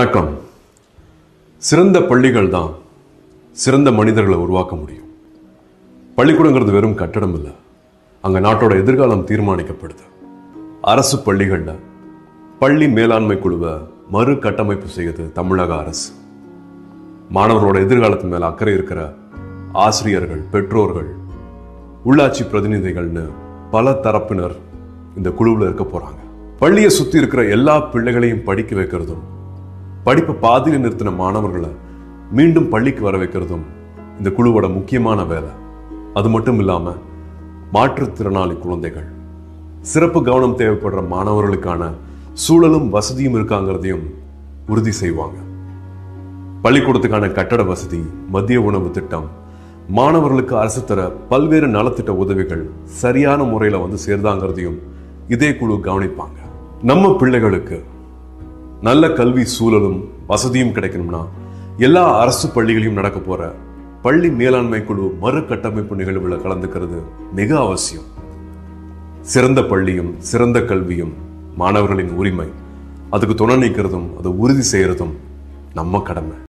வணக்கம் சிறந்த பள்ளிகள் தான் சிறந்த மனிதர்களை உருவாக்க முடியும் பள்ளிக்கூடங்கிறது வெறும் கட்டடம் இல்லை அங்க நாட்டோட எதிர்காலம் தீர்மானிக்கப்படுது அரசு பள்ளிகள்ல பள்ளி மேலாண்மை குழுவை மறு கட்டமைப்பு செய்யுது தமிழக அரசு மாணவர்களோட எதிர்காலத்து மேல அக்கறை இருக்கிற ஆசிரியர்கள் பெற்றோர்கள் உள்ளாட்சி பிரதிநிதிகள்னு பல தரப்பினர் இந்த குழுவில் இருக்க போறாங்க பள்ளியை சுத்தி இருக்கிற எல்லா பிள்ளைகளையும் படிக்க வைக்கிறதும் படிப்பை பாதியில் நிறுத்தின மாணவர்களை மீண்டும் பள்ளிக்கு வர வைக்கிறதும் இந்த குழுவோட முக்கியமான வேலை அது மட்டும் இல்லாம மாற்றுத்திறனாளி குழந்தைகள் சிறப்பு கவனம் தேவைப்படுற மாணவர்களுக்கான சூழலும் வசதியும் இருக்காங்கிறதையும் உறுதி செய்வாங்க பள்ளிக்கூடத்துக்கான கட்டட வசதி மதிய உணவு திட்டம் மாணவர்களுக்கு அரசு தர பல்வேறு நலத்திட்ட உதவிகள் சரியான முறையில் வந்து சேர்தாங்கிறதையும் இதே குழு கவனிப்பாங்க நம்ம பிள்ளைகளுக்கு நல்ல கல்வி சூழலும் வசதியும் கிடைக்கணும்னா எல்லா அரசு பள்ளிகளையும் நடக்க போற பள்ளி மேலாண்மை குழு மறு கட்டமைப்பு நிகழ்வுல கலந்துக்கிறது மிக அவசியம் சிறந்த பள்ளியும் சிறந்த கல்வியும் மாணவர்களின் உரிமை அதுக்கு துணை நிற்கிறதும் அதை உறுதி செய்யறதும் நம்ம கடமை